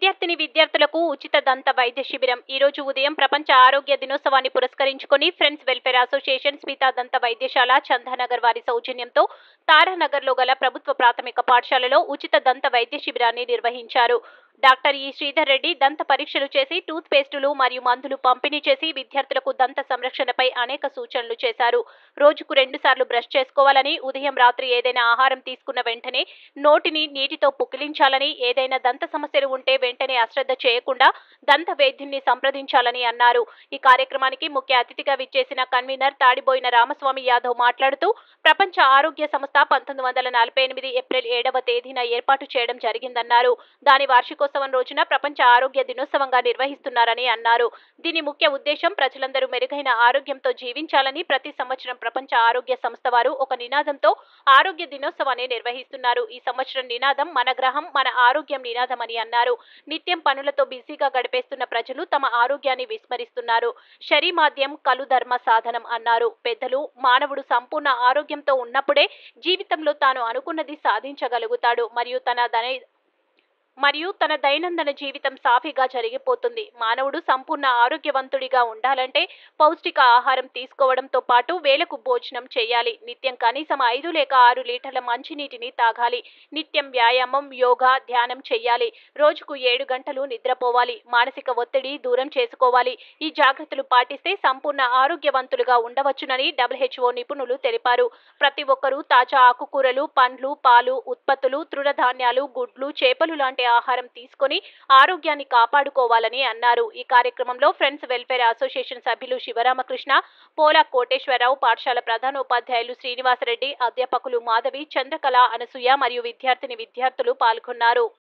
విద్యార్థిని విద్యార్థులకు ఉచిత దంత వైద్య శిబిరం ఈ రోజు ఉదయం ప్రపంచ ఆరోగ్య దినోత్సవాన్ని పురస్కరించుకొని ఫ్రెండ్స్ వెల్ఫేర్ అసోసియేషన్ స్మితా దంత వైద్యశాల చందానగర్ వారి సౌజన్యంతో తారానగర్లో గల ప్రభుత్వ ప్రాథమిక పాఠశాలలో ఉచిత దంత వైద్య శిబిరాన్ని నిర్వహించారు డాక్టర్ ఈ శ్రీధర్ రెడ్డి దంత పరీక్షలు చేసి టూత్ పేస్టులు మరియు మందులు పంపిణీ చేసి విద్యార్థులకు దంత సంరక్షణపై అనేక సూచనలు చేశారు రోజుకు రెండు సార్లు బ్రష్ చేసుకోవాలని ఉదయం రాత్రి ఏదైనా ఆహారం తీసుకున్న వెంటనే నోటిని నీటితో పుక్కిలించాలని ఏదైనా దంత సమస్యలు ఉంటే వెంటనే అశ్రద్ధ చేయకుండా దంత వైద్యున్ని సంప్రదించాలని అన్నారు ఈ కార్యక్రమానికి ముఖ్య అతిథిగా విచ్చేసిన కన్వీనర్ తాడిబోయిన రామస్వామి యాదవ్ మాట్లాడుతూ ప్రపంచ ఆరోగ్య సంస్థ పంతొమ్మిది వందల నలభై ఎనిమిది ఏప్రిల్ ఏడవ తేదీన ఏర్పాటు చేయడం జరిగిందన్నారు దాని వార్షికోత్సవం రోజున ప్రపంచ ఆరోగ్య దినోత్సవంగా నిర్వహిస్తున్నారని అన్నారు దీని ముఖ్య ఉద్దేశం ప్రజలందరూ మెరుగైన ఆరోగ్యంతో జీవించాలని ప్రతి సంవత్సరం ప్రపంచ ఆరోగ్య సంస్థ వారు ఒక నినాదంతో ఆరోగ్య దినోత్సవాన్ని నిర్వహిస్తున్నారు ఈ సంవత్సరం నినాదం మన గ్రహం మన ఆరోగ్యం నినాదం అని అన్నారు నిత్యం పనులతో బిజీగా గడిపేస్తున్న ప్రజలు తమ ఆరోగ్యాన్ని విస్మరిస్తున్నారు శరీమాద్యం కలు ధర్మ సాధనం అన్నారు పెద్దలు మానవుడు సంపూర్ణ ఆరోగ్యంతో ఉన్నప్పుడే జీవితంలో తాను అనుకున్నది సాధించగలుగుతాడు మరియు తన దన మరియు తన దైనందిన జీవితం సాఫీగా జరిగిపోతుంది మానవుడు సంపూర్ణ ఆరోగ్యవంతుడిగా ఉండాలంటే పౌష్టిక ఆహారం తీసుకోవడంతో పాటు వేలకు భోజనం చేయాలి నిత్యం కనీసం ఐదు లేక ఆరు లీటర్ల మంచినీటిని తాగాలి నిత్యం వ్యాయామం యోగా ధ్యానం చేయాలి రోజుకు ఏడు గంటలు నిద్రపోవాలి మానసిక ఒత్తిడి దూరం చేసుకోవాలి ఈ జాగ్రత్తలు పాటిస్తే సంపూర్ణ ఆరోగ్యవంతులుగా ఉండవచ్చునని డబ్ల్యూహెచ్ఓ నిపుణులు తెలిపారు ప్రతి ఒక్కరూ తాజా ఆకుకూరలు పండ్లు పాలు ఉత్పత్తులు తృణధాన్యాలు గుడ్లు చేపలు లాంటి ఆహారం తీసుకొని ఆరోగ్యాన్ని కాపాడుకోవాలని అన్నారు ఈ కార్యక్రమంలో ఫ్రెండ్స్ వెల్ఫేర్ అసోసియేషన్ సభ్యులు శివరామకృష్ణ పోలా కోటేశ్వరరావు పాఠశాల ప్రధానోపాధ్యాయులు శ్రీనివాసరెడ్డి అధ్యాపకులు మాధవి చంద్రకళ అనసూయ మరియు విద్యార్థిని విద్యార్థులు పాల్గొన్నారు